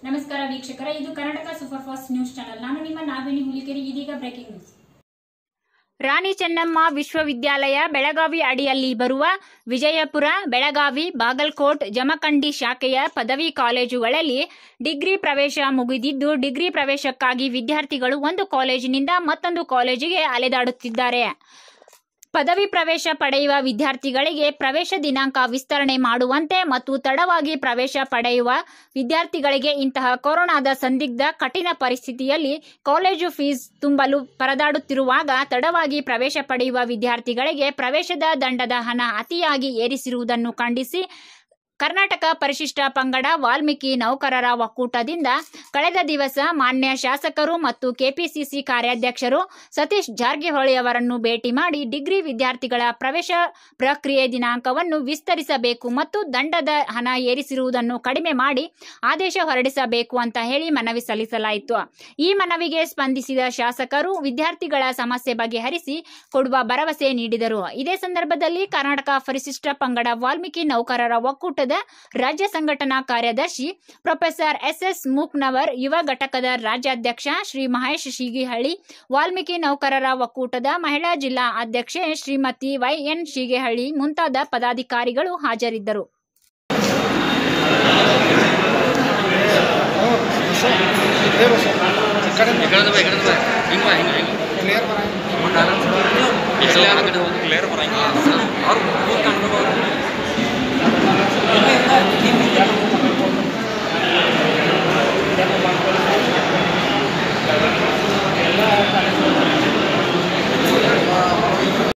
ನಮಸ್ಕಾರ ವೀಕ್ಷಕರ ಇದು Karnataka super fast news channel ನಾನು ನಿಮ್ಮ ನಾಗವೇಣಿ ಹುಲಿಕೆರೆ ಇದೀಗ ಬ್ರೇಕಿಂಗ್ ನ್ಯೂಸ್ ರಾಣಿ ಚೆನ್ನಮ್ಮ ವಿಶ್ವವಿದ್ಯಾಲಯ ಬೆಳಗಾವಿ ಅಡಿಯಲ್ಲಿ ಬರುವ ವಿಜಯಪುರ ಬೆಳಗಾವಿ ಬಾಗಲಕೋಟ್ ಜಮಖಂಡಿ ಶಾಖೆಯ ಪದವಿ ಕಾಲೇಜುಗಳಲ್ಲಿ ಡಿಗ್ರಿ ಪ್ರವೇಶ ಮುಗಿದಿದ್ದು ಡಿಗ್ರಿ ಪ್ರವೇಶಕ್ಕಾಗಿ ವಿದ್ಯಾರ್ಥಿಗಳು ಒಂದು ಕಾಲೇಜಿನಿಂದ ಮತ್ತೊಂದು ಕಾಲೇಜಿಗೆ ಅಲೆದಾಡುತ್ತಿದ್ದಾರೆ ಪದವಿ ಪ್ರವೇಶ ಪಡೆಯುವ ವಿದ್ಯಾರ್ಥಿಗಳಿಗೆ ಪ್ರವೇಶ ದಿನಾಂಕ ವಿಸ್ತರಣೆ ಮಾಡುವಂತೆ ಮತ್ತು ತಡವಾಗಿ ಪ್ರವೇಶ ಪಡೆಯುವ ವಿದ್ಯಾರ್ಥಿಗಳಿಗೆ ಇಂತಹ ಕೊರೋನಾದ ಸಂದಿಗ್ಧ ಕಠಿಣ ಪರಿಸ್ಥಿತಿಯಲ್ಲಿ ಕಾಲೇಜು ಫೀಸ್ ತುಂಬಲು ಪರದಾಡುತ್ತಿರುವಾಗ ತಡವಾಗಿ ಪ್ರವೇಶ ಪಡೆಯುವ ವಿದ್ಯಾರ್ಥಿಗಳಿಗೆ ಪ್ರವೇಶದ ದಂಡದ ಹಣ ಅತಿಯಾಗಿ ಏರಿಸಿರುವುದನ್ನು ಖಂಡಿಸಿ ಕರ್ನಾಟಕ ಪರಿಶಿಷ್ಟ ಪಂಗಡ ವಾಲ್ಮೀಕಿ ನೌಕರರ ಒಕ್ಕೂಟದಿಂದ ಕಳೆದ ದಿವಸ ಮಾನ್ಯ ಶಾಸಕರು ಮತ್ತು ಕೆಪಿಸಿಸಿ ಕಾರ್ಯಾಧ್ಯಕ್ಷರು ಸತೀಶ್ ಜಾರಕಿಹೊಳಿ ಅವರನ್ನು ಭೇಟಿ ಮಾಡಿ ಡಿಗ್ರಿ ವಿದ್ಯಾರ್ಥಿಗಳ ಪ್ರವೇಶ ಪ್ರಕ್ರಿಯೆ ದಿನಾಂಕವನ್ನು ವಿಸ್ತರಿಸಬೇಕು ಮತ್ತು ದಂಡದ ಹಣ ಏರಿಸಿರುವುದನ್ನು ಕಡಿಮೆ ಮಾಡಿ ಆದೇಶ ಹೊರಡಿಸಬೇಕು ಅಂತ ಹೇಳಿ ಮನವಿ ಸಲ್ಲಿಸಲಾಯಿತು ಈ ಮನವಿಗೆ ಸ್ಪಂದಿಸಿದ ಶಾಸಕರು ವಿದ್ಯಾರ್ಥಿಗಳ ಸಮಸ್ಯೆ ಬಗೆಹರಿಸಿ ಕೊಡುವ ಭರವಸೆ ನೀಡಿದರು ಇದೇ ಸಂದರ್ಭದಲ್ಲಿ ಕರ್ನಾಟಕ ಪರಿಶಿಷ್ಟ ಪಂಗಡ ವಾಲ್ಮೀಕಿ ನೌಕರರ ಒಕ್ಕೂಟದ ರಾಜ್ಯ ಸಂಘಟನಾ ಕಾರ್ಯದರ್ಶಿ ಪ್ರೊಫೆಸರ್ ಎಸ್ಎಸ್ ಮೂಕ್ನವರ್ ಯುವ ಘಟಕದ ರಾಜ್ಯಾಧ್ಯಕ್ಷ ಶ್ರೀ ಮಹೇಶ್ ಶೀಗಿಹಳ್ಳಿ ವಾಲ್ಮೀಕಿ ನೌಕರರ ಒಕ್ಕೂಟದ ಮಹಿಳಾ ಜಿಲ್ಲಾ ಅಧ್ಯಕ್ಷೆ ಶ್ರೀಮತಿ ವೈಎನ್ ಶೀಗೆಹಳ್ಳಿ ಮುಂತಾದ ಪದಾಧಿಕಾರಿಗಳು ಹಾಜರಿದ್ದರು ಇಕಡೆ ಬಾ ಇಕಡೆ ಬಾ ಹಿಂಗೆ ಬಾ ಹಿಂಗೆ ಹಿಂಗೆ ಕ್ಲಿಯರ್ ಬರ ಎಲ್ಲ ಕಡೆ ಹೋಗಿ ಕ್ಲಿಯರ್ ಬರಂಗಿಲ್ಲ ಅವ್ರು